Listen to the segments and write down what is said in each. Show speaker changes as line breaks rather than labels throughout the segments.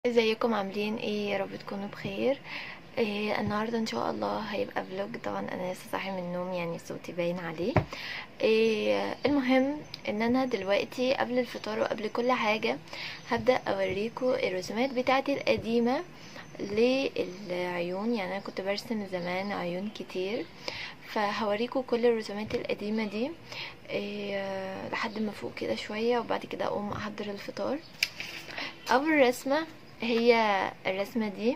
ازيكم عاملين ايه يا رب تكونوا بخير إيه النهارده ان شاء الله هيبقى فلوج طبعا انا لسه صاحي من النوم يعني صوتي باين عليه إيه المهم ان انا دلوقتي قبل الفطار وقبل كل حاجه هبدا اوريكم الرسومات بتاعتي القديمه للعيون يعني انا كنت برسم زمان عيون كتير فهوريكم كل الرسومات القديمه دي إيه لحد ما فوق كده شويه وبعد كده اقوم احضر الفطار اول رسمه هي الرسمه دي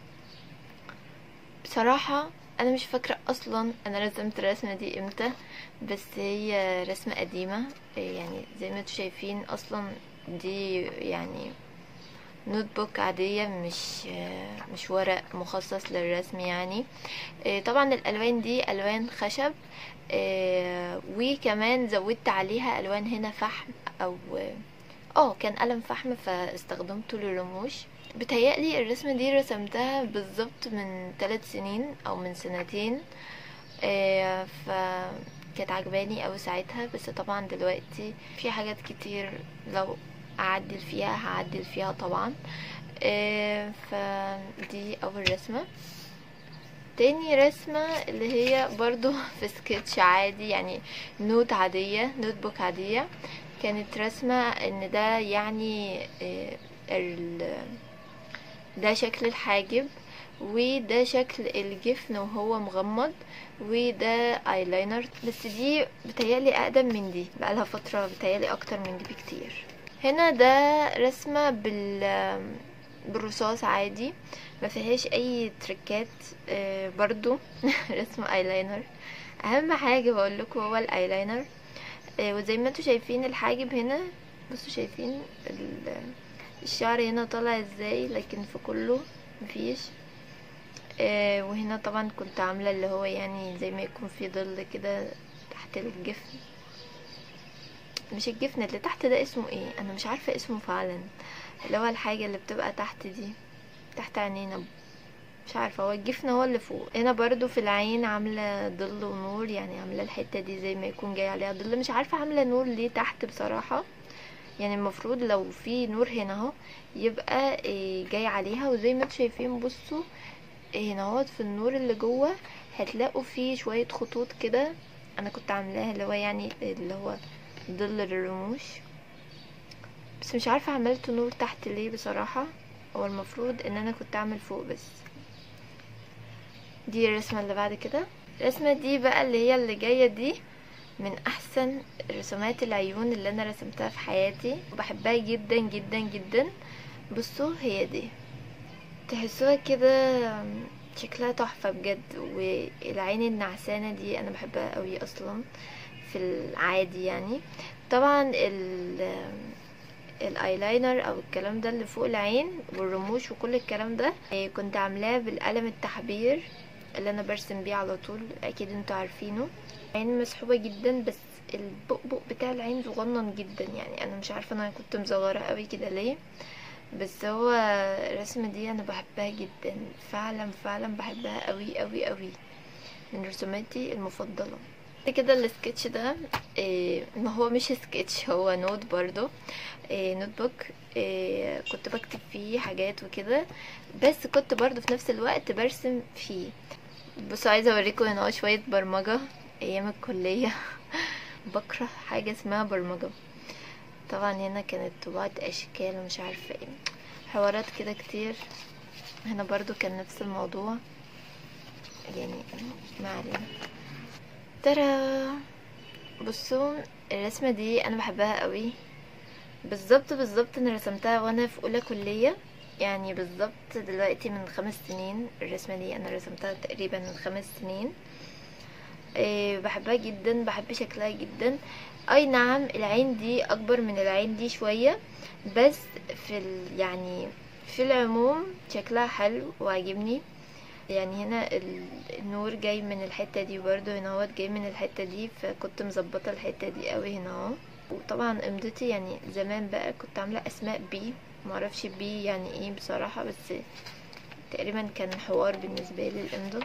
بصراحه انا مش فاكره اصلا انا رسمت الرسمه دي امتى بس هي رسمه قديمه يعني زي ما انتم شايفين اصلا دي يعني نوت بوك عادية مش مش ورق مخصص للرسم يعني طبعا الالوان دي الوان خشب وكمان زودت عليها الوان هنا فحم او اه كان قلم فحم فاستخدمته للرموش بتهيألي الرسمة دي رسمتها بالظبط من ثلاث سنين او من سنتين فكانت عجباني اوي ساعتها بس طبعا دلوقتي في حاجات كتير لو اعدل فيها هعدل فيها طبعا فدي اول رسمة تاني رسمة اللي هي برضو في سكتش عادي يعني نوت عادية نوت بوك عادية كانت رسمة ان ده يعني ده شكل الحاجب وده شكل الجفن وهو مغمض وده ايلاينر بس دي بتهيالي اقدم من دي بقالها فترة بتهيالي اكتر من دي بكتير هنا ده رسمة بال بالرصاص عادي ما فيهاش اي تريكات برضو رسمة ايلاينر اهم حاجة بقول لكم هو الايلاينر وزي ما انتوا شايفين الحاجب هنا بصوا شايفين الشعر هنا طالع ازاي لكن في كله مفيش وهنا طبعا كنت عاملة اللي هو يعني زي ما يكون في ظل كده تحت الجفن مش الجفن اللي تحت ده اسمه ايه انا مش عارفة اسمه فعلا اللي هو الحاجة اللي بتبقى تحت دي تحت عينينا مش عارفة هو الجفن هو اللي فوق هنا برضو في العين عاملة ظل ونور يعني عاملة الحتة دي زي ما يكون جاي عليها ظل مش عارفة عاملة نور ليه تحت بصراحة يعني المفروض لو في نور هنا اهو يبقى جاي عليها وزي ما انتم شايفين بصوا هنا اهوت في النور اللي جوه هتلاقوا فيه شوية خطوط كده انا كنت عاملاها اللي هو يعني اللي هو ظل الرموش بس مش عارفة عملت نور تحت ليه بصراحة هو المفروض ان انا كنت اعمل فوق بس دي الرسمة اللي بعد كده الرسمة دي بقى اللي هي اللي جاية دي من احسن رسومات العيون اللي انا رسمتها في حياتي وبحبها جدا جدا جدا بصوا هي دي تحسوها كده شكلها تحفة بجد والعين النعسانة دي انا بحبها قوي اصلا في العادي يعني طبعا ال الايلاينر او الكلام ده اللي فوق العين والرموش وكل الكلام ده كنت عاملاه بالقلم التحبير اللي انا برسم بيه على طول اكيد انتوا عارفينه عين مسحوبه جدا بس البقبق بتاع العين صغنن جدا يعني انا مش عارفه انا كنت مصغره قوي كده ليه بس هو الرسمه دي انا بحبها جدا فعلا فعلا بحبها قوي قوي قوي من رسوماتي المفضله كده السكتش ده إيه ما هو مش سكتش هو نوت برضو إيه نوت بوك إيه كنت بكتب فيه حاجات وكده بس كنت برضو في نفس الوقت برسم فيه بصوا عايزه اوريكم هنا شويه برمجه ايام الكليه بكره حاجه اسمها برمجه طبعا هنا كانت طباعه اشكال ومش عارفه ايه حوارات كده كتير هنا برضو كان نفس الموضوع يعني ما علينا ترى بصوا الرسمة دي انا بحبها قوي بالظبط بالظبط انا رسمتها وانا في اولى كلية يعني بالظبط دلوقتي من خمس سنين الرسمة دي انا رسمتها تقريبا من خمس سنين أه بحبها جدا بحب شكلها جدا اي نعم العين دي اكبر من العين دي شوية بس في ال يعني في العموم شكلها حلو وعجبني يعني هنا النور جاي من الحتة دي برضو هنا هو جاي من الحتة دي فكنت مظبطة الحتة دي قوي هنا اهو وطبعا امضتي يعني زمان بقى كنت عاملة اسماء بي معرفش بي يعني ايه بصراحة بس تقريبا كان حوار بالنسبة لي الامضة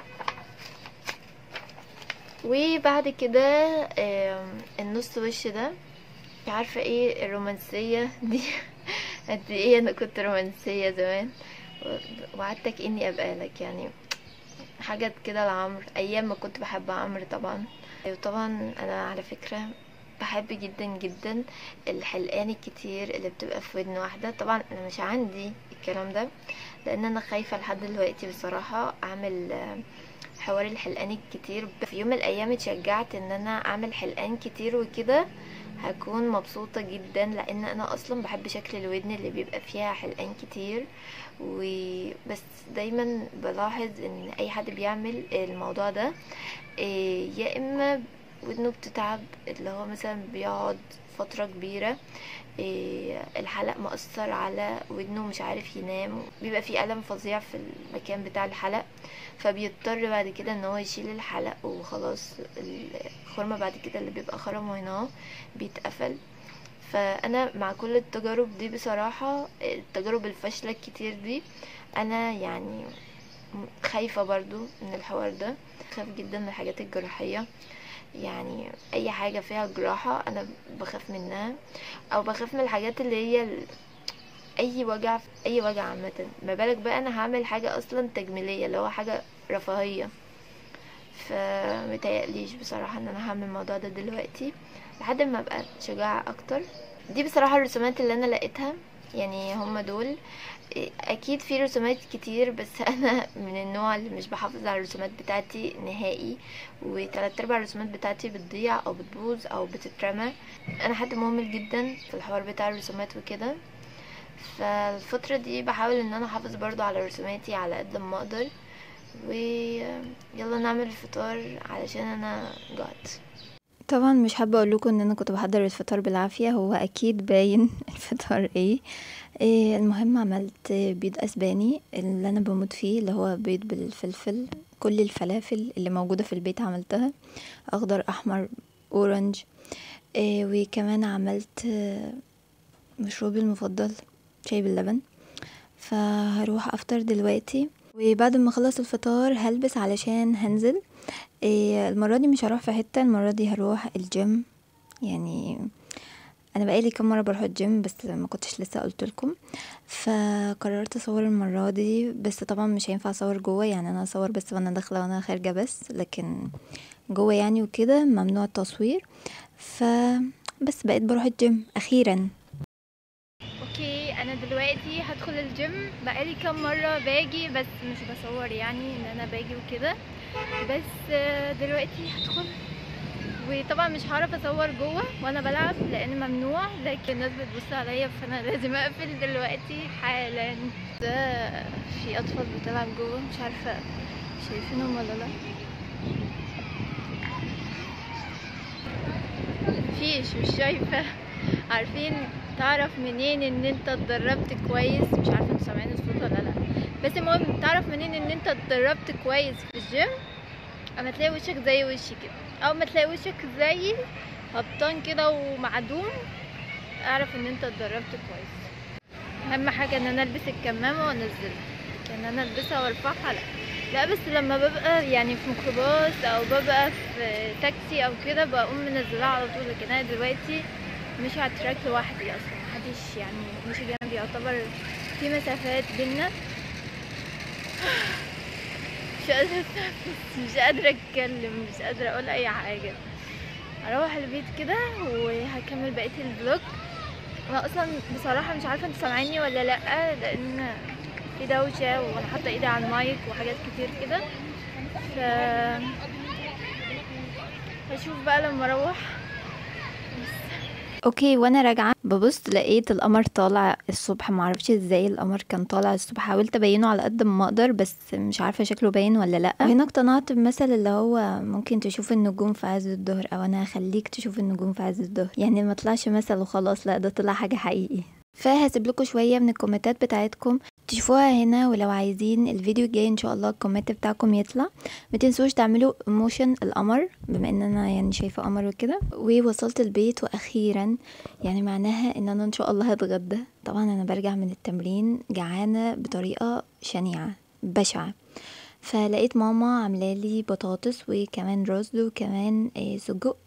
وبعد كده النص وش ده مش عارفة ايه الرومانسية دي قد ايه انا كنت رومانسية زمان و- وعدتك اني ابقى لك يعني حاجات كده لعمرو ايام ما كنت بحب عمرو طبعا وطبعا انا على فكرة بحب جدا جدا الحلقان الكتير اللي بتبقى في ودن واحدة طبعا انا مش عندي الكلام ده لان انا خايفة لحد دلوقتي بصراحة اعمل آه، حوار الحلقان الكتير في يوم من الايام اتشجعت ان انا اعمل حلقان كتير وكده هكون مبسوطة جدا لان انا اصلا بحب شكل الودن اللي بيبقى فيها حلقان كتير وبس دايما بلاحظ ان اي حد بيعمل الموضوع ده إيه، يا اما ودنه بتتعب اللي هو مثلا بيقعد فترة كبيرة إيه، الحلق مأثر على ودنه مش عارف ينام بيبقى فيه ألم فظيع في المكان بتاع الحلق فبيضطر بعد كده ان هو يشيل الحلق وخلاص الخرمة بعد كده اللي بيبقى خرم هنا بيتقفل فانا مع كل التجارب دي بصراحة التجارب الفاشلة الكتير دي انا يعني خايفة برضو من الحوار ده خايف جدا من الحاجات الجراحية يعني اي حاجة فيها جراحة انا بخاف منها او بخاف من الحاجات اللي هي ال- اي وجع اي وجع عامة ما بالك بقى انا هعمل حاجة اصلا تجميلية اللي هو حاجة رفاهية فمتهيأليش بصراحة ان انا هعمل الموضوع ده دلوقتي لحد ما ابقى شجاعة اكتر دي بصراحة الرسومات اللي انا لقيتها يعني هما دول إيه، اكيد في رسومات كتير بس انا من النوع اللي مش بحافظ على الرسومات بتاعتي نهائي وتلات ارباع الرسومات بتاعتي بتضيع او بتبوظ او بتترمى انا حد مهمل جدا في الحوار بتاع الرسومات وكده فالفترة دي بحاول ان انا احافظ برضو على رسوماتي على قد ما اقدر ويلا نعمل الفطار علشان انا جعت
طبعا مش حابة اقول لكم ان انا كنت بحضر الفطار بالعافية هو اكيد باين الفطار ايه, إيه المهم عملت بيض اسباني اللي انا بموت فيه اللي هو بيض بالفلفل كل الفلافل اللي موجودة في البيت عملتها اخضر احمر اورنج إيه وكمان عملت آه، مشروبي المفضل شاي باللبن فهروح افطر دلوقتي وبعد ما اخلص الفطار هلبس علشان هنزل إيه المرة دي مش هروح في حتة المرة دي هروح الجيم يعني انا بقالي كام مرة بروح الجيم بس ما كنتش لسه قلت لكم فقررت اصور المرة دي بس طبعا مش هينفع اصور جوه يعني انا اصور بس وانا داخلة وانا خارجة بس لكن جوه يعني وكده ممنوع التصوير ف بس بقيت بروح الجيم اخيرا
اوكي انا دلوقتي هدخل الجيم بقالي كام مره باجي بس مش بصور يعني ان انا باجي وكده بس آه، دلوقتي هدخل وطبعا مش هعرف اصور جوه وانا بلعب لان ممنوع لكن الناس بتبص عليا فانا لازم اقفل دلوقتي حالا ده في اطفال بتلعب جوه مش عارفه شايفينهم ولا لا مفيش مش شايفه عارفين تعرف منين ان انت اتدربت كويس مش عارفه انتوا سامعين الصوت ولا لا بس المهم تعرف منين ان انت اتدربت كويس في الجيم اما تلاقي وشك زي وشي كده او ما تلاقي وشك زي هبطان كده ومعدوم اعرف ان انت اتدربت كويس اهم حاجه ان انا البس الكمامه وانزلها ان انا البسها وارفعها لا لا بس لما ببقى يعني في ميكروباص او ببقى في تاكسي او كده بقوم منزلها على طول لكن انا دلوقتي مش على التراك لوحدي اصلا محدش يعني مش جنبي يعتبر في مسافات بينا مش قادرة أتنفس مش قادرة أتكلم مش قادرة أقول أي حاجة هروح البيت كده وهكمل بقية الفلوج أنا أصلا بصراحة مش عارفة انتوا سامعيني ولا لأ لأن في دوشة وأنا حاطة إيدي على المايك وحاجات كتير كده ف هشوف بقى لما أروح
اوكي وانا راجعه ببص لقيت القمر طالع الصبح معرفش ازاي القمر كان طالع الصبح حاولت ابينه على قد ما اقدر بس مش عارفه شكله باين ولا لا وهنا اقتنعت بمثل اللي هو ممكن تشوف النجوم في عز الظهر او انا هخليك تشوف النجوم في عز الظهر يعني ما طلعش مثل وخلاص لا ده طلع حاجه حقيقي فهسيب لكم شويه من الكومنتات بتاعتكم تشوفوها هنا ولو عايزين الفيديو الجاي ان شاء الله الكومنت بتاعكم يطلع ما تنسوش تعملوا ايموشن القمر بما ان انا يعني شايفه قمر وكده ووصلت البيت واخيرا يعني معناها ان انا ان شاء الله هتغدى طبعا انا برجع من التمرين جعانه بطريقه شنيعه بشعه فلقيت ماما عامله لي بطاطس وكمان رز وكمان آه، سجق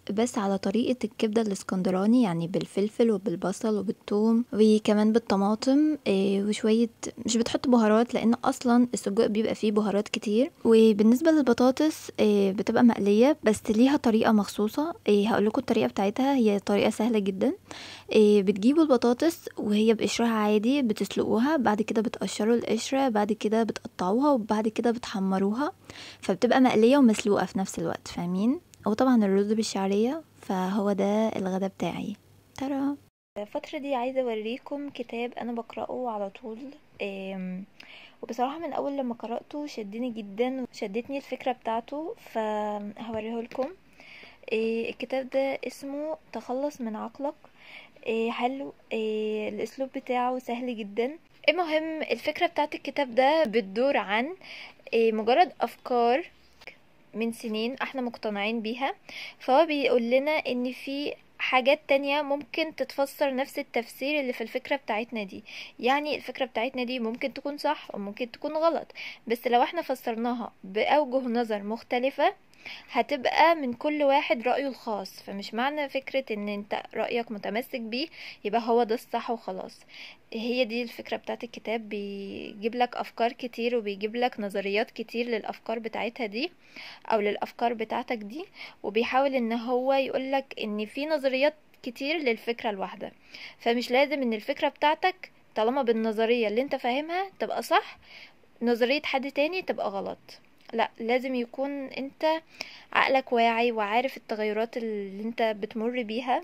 بس على طريقة الكبدة الاسكندراني يعني بالفلفل وبالبصل وبالثوم وكمان بالطماطم إيه وشوية مش بتحط بهارات لان اصلا السجق بيبقى فيه بهارات كتير وبالنسبة للبطاطس إيه بتبقى مقلية بس ليها طريقة مخصوصة إيه هقولكوا الطريقة بتاعتها هي طريقة سهلة جدا إيه بتجيبوا البطاطس وهي بقشرها عادي بتسلقوها بعد كده بتقشروا القشرة بعد كده بتقطعوها وبعد كده بتحمروها فبتبقى مقلية ومسلوقة في نفس الوقت فاهمين وطبعا الرز بالشعرية فهو ده الغدا بتاعي ترى
الفترة دي عايزة اوريكم كتاب انا بقرأه على طول آم، وبصراحة من اول لما قرأته شدني جدا شدتني الفكرة بتاعته فهوريه لكم آه، الكتاب ده اسمه تخلص من عقلك آه، حلو آه، الاسلوب بتاعه سهل جدا المهم الفكرة بتاعت الكتاب ده بتدور عن آه، مجرد افكار من سنين احنا مقتنعين بيها فهو بيقول لنا ان في حاجات تانية ممكن تتفسر نفس التفسير اللي في الفكرة بتاعتنا دي يعني الفكرة بتاعتنا دي ممكن تكون صح وممكن تكون غلط بس لو احنا فسرناها بأوجه نظر مختلفة هتبقى من كل واحد رأيه الخاص فمش معنى فكرة ان انت رأيك متمسك بيه يبقى هو ده الصح وخلاص هي دي الفكرة بتاعت الكتاب بيجيب لك افكار كتير وبيجيب لك نظريات كتير للافكار بتاعتها دي او للافكار بتاعتك دي وبيحاول ان هو يقولك ان في نظريات كتير للفكرة الواحدة فمش لازم ان الفكرة بتاعتك طالما بالنظرية اللي انت فاهمها تبقى صح نظرية حد تاني تبقى غلط لا لازم يكون انت عقلك واعي وعارف التغيرات اللي انت بتمر بيها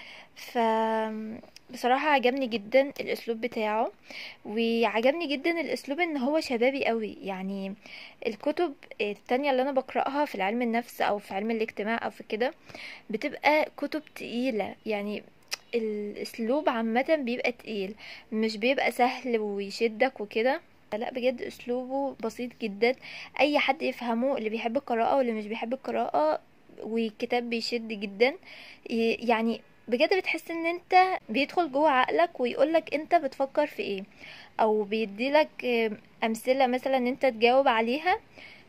ف بصراحة عجبني جدا الاسلوب بتاعه وعجبني جدا الاسلوب ان هو شبابي قوي يعني الكتب التانية اللي انا بقرأها في علم النفس او في علم الاجتماع او في كده بتبقى كتب تقيلة يعني الاسلوب عامة بيبقى تقيل مش بيبقى سهل ويشدك وكده لا بجد اسلوبه بسيط جدا اي حد يفهمه اللي بيحب القراءة واللي مش بيحب القراءة والكتاب بيشد جدا يعني بجد بتحس ان انت بيدخل جوه عقلك ويقولك انت بتفكر في ايه او بيديلك امثلة مثلا انت تجاوب عليها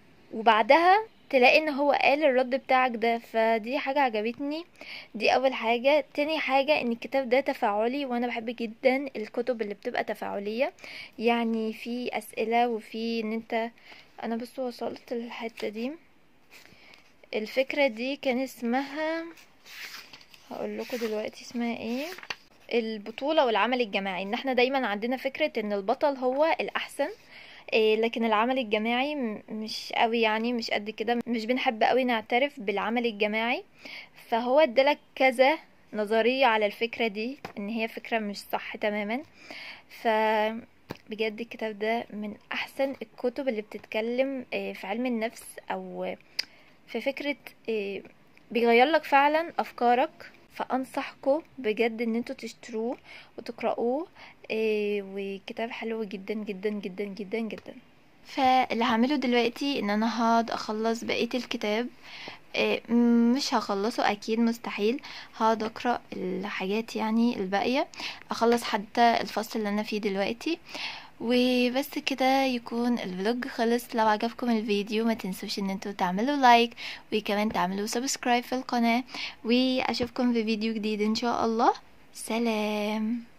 وبعدها تلاقي ان هو قال الرد بتاعك ده فدي حاجة عجبتني دي اول حاجة تاني حاجة ان الكتاب ده تفاعلي وانا بحب جدا الكتب اللي بتبقى تفاعلية يعني في اسئلة وفي ان انت انا بس وصلت الحتة دي الفكرة دي كان اسمها هقول لكم دلوقتي اسمها ايه البطولة والعمل الجماعي ان احنا دايما عندنا فكرة ان البطل هو الاحسن إيه لكن العمل الجماعي مش قوي يعني مش قد كده مش بنحب قوي نعترف بالعمل الجماعي فهو ادالك كذا نظرية على الفكرة دي ان هي فكرة مش صح تماما ف بجد الكتاب ده من احسن الكتب اللي بتتكلم في علم النفس او في فكرة بيغير لك فعلا افكارك فانصحكم بجد ان انتوا تشتروه وتقرأوه إيه وكتاب حلو جدا جدا جدا جدا جدا فاللي هعمله دلوقتي ان انا هقعد اخلص بقية الكتاب إيه مش هخلصه اكيد مستحيل هقعد اقرا الحاجات يعني الباقيه اخلص حتى الفصل اللي انا فيه دلوقتي وبس كده يكون الفلوج خلص لو عجبكم الفيديو ما تنسوش ان انتوا تعملوا لايك وكمان تعملوا سبسكرايب في القناة واشوفكم في فيديو جديد ان شاء الله سلام